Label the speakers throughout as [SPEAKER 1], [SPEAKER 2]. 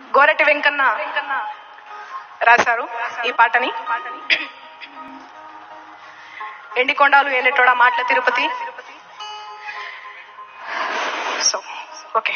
[SPEAKER 1] గోరటి వెంకన్న రాశారు ఈ పాటని ఎండికొండాలు ఏలేటోడా మాటల తిరుపతి సో ఓకే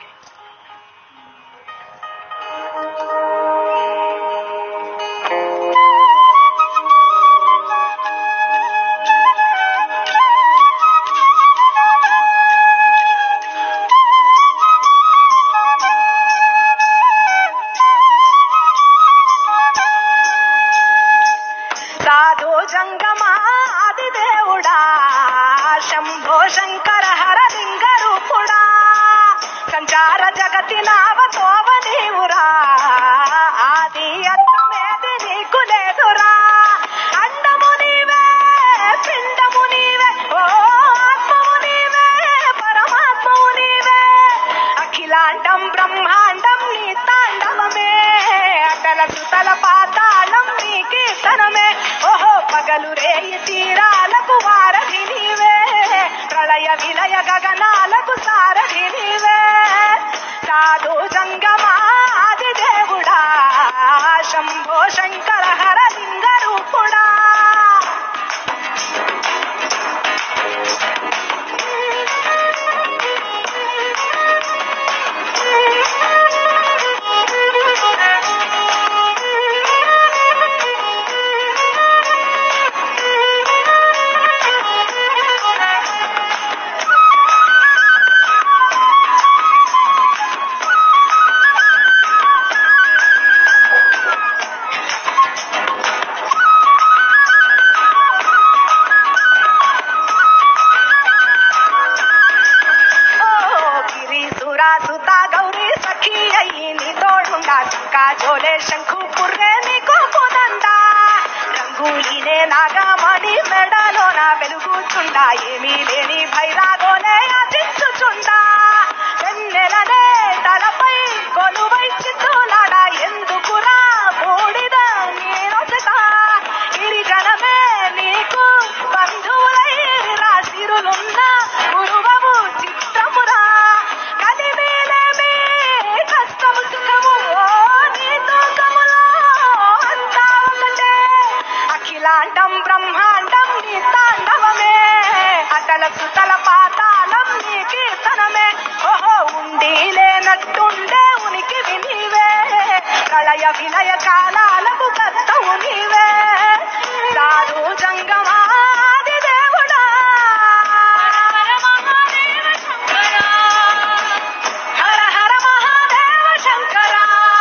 [SPEAKER 1] సాధు జంగమా ఆది దేవుడా శంభో శంకర హర లింగ రూపుడా సంచార జగతి నావతోవ నీవురా ఆది అంతమేది నీకు లేదురా అండము నీవే పిండము నీవే ఓ ఆత్మము నీవే పరమాత్మవు నీవే అఖిలాండం బ్రహ్మాండం నీ తాండవమే అటల సుతల పాతాళం నీ కీర్తనమే ఓహో పగలు రేయి తీరాలకు వారధి నీవే ప్రళయ విలయ గగనాలకు సారథి నీవే సాధు జంగమా ఆది దేవుడా శంభో శంకర హర లింగ రూపుడా ఓ గిరీసురా సుత గౌరీ సఖీ అయ్యి నీ తోడుండా చక్కా జోలే శంఖు పుర్రే నీకు పునందా రంగులీనే నాగమణి మెడలోన వెలుగుచుండా ఏమీ లేని భైరాగోలే ఆచించుచుండా వెన్నెలనే తలపై కొలువై చిత్తులాడా ఎందుకురా బూడిద నీరొసట గిరిజనమే నీకు బంధువులై రాశిరులున్న గురువము చిత్రమురా కలిమేలేమి కష్టము సుఖము ఓ నీ తూకములో అంతా ఒకటే అఖిలాండం బ్రహ్మాండం నీ తాండవమే అటల సుతల పాతాళం నీ కీర్తనమే ఓహో ఉండి లేనట్టుండే ఉనికి నీవే ప్రళయ విలయ కాలాలకు కర్తవు నీవే సారు జంగమాది దేవుడా హర హర మహాదేవ శంకర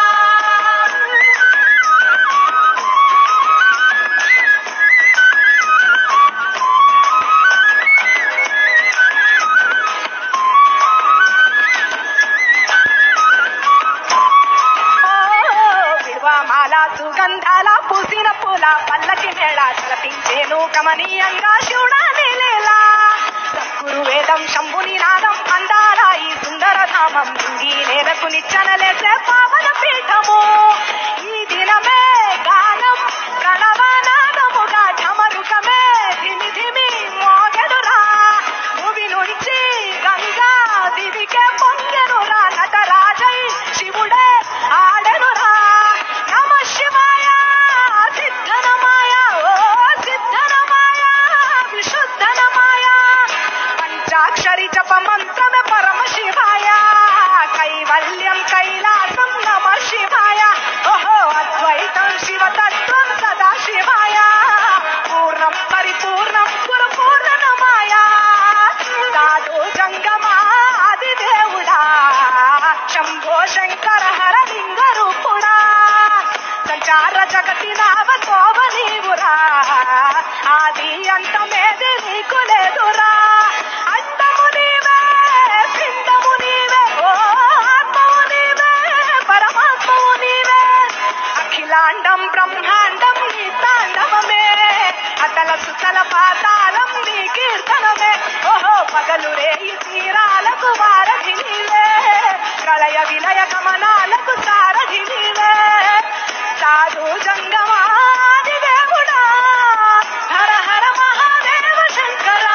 [SPEAKER 1] విడువమాల సుగంధాల పూసిన పూల పల్లకి మేళ తలపించేను కమనీయంగా శివుడాని లీలా సద్గురు వేదం శంభుని నాదం అందాల ఈ సుందర ధామం నింగి నేలకు నిచ్చనలేసే పావన పీఠము ఈ దినమే గానం ప్రణవనాదముగా ఢమరుకమే ధిమి ధిమి మోగెడురా భూమి నుంచి గంగా దివికే పొంగెనురా నటరాజై శివుడే ఆడెనురా నమ శివాయ సిద్ధనమాయ ఓ సిద్ధనమాయ విశుద్ధనమాయ పంచాక్షరి జప మంత్రమే పరమ శివాయ కైవల్యం కైలాసం నమ శివాయ ఓహో అద్వైతం శివతత్వం సదా శివాయ పూర్ణం పరిపూర్ణం గురు పూర్ణనమాయ సాధు జంగమాది దేవుడా శంభో శంకర హర లింగ రూపుడా సంచార జగతి నావతోవ నీవురా ఆది అంతమేది నీకు లేదురా అంతము నీవే పిండము నీవే ఓ ఆత్మవు నీవే పరమాత్మవు నీవే అఖిలాండం బ్రహ్మాండం నీ తాండవమే అతల సుతల పాతాళం నీ కీర్తనమే ఓహో పగలు రేయి తీరాలకు వారధి నీవే ప్రళయ విలయ గమనాలకు సారథి నీవే సాధు జంగమాది దేవుడా హర హర మహాదేవ శంకర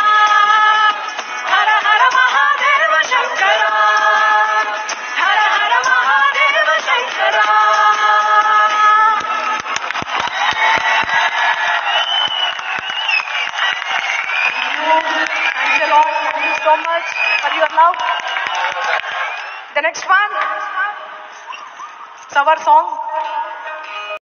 [SPEAKER 1] హర హర మహాదేవ శంకర హర హర Mahadeva Shankara Thank you, Lord. Thank you so much for your love. The next one. It's our song.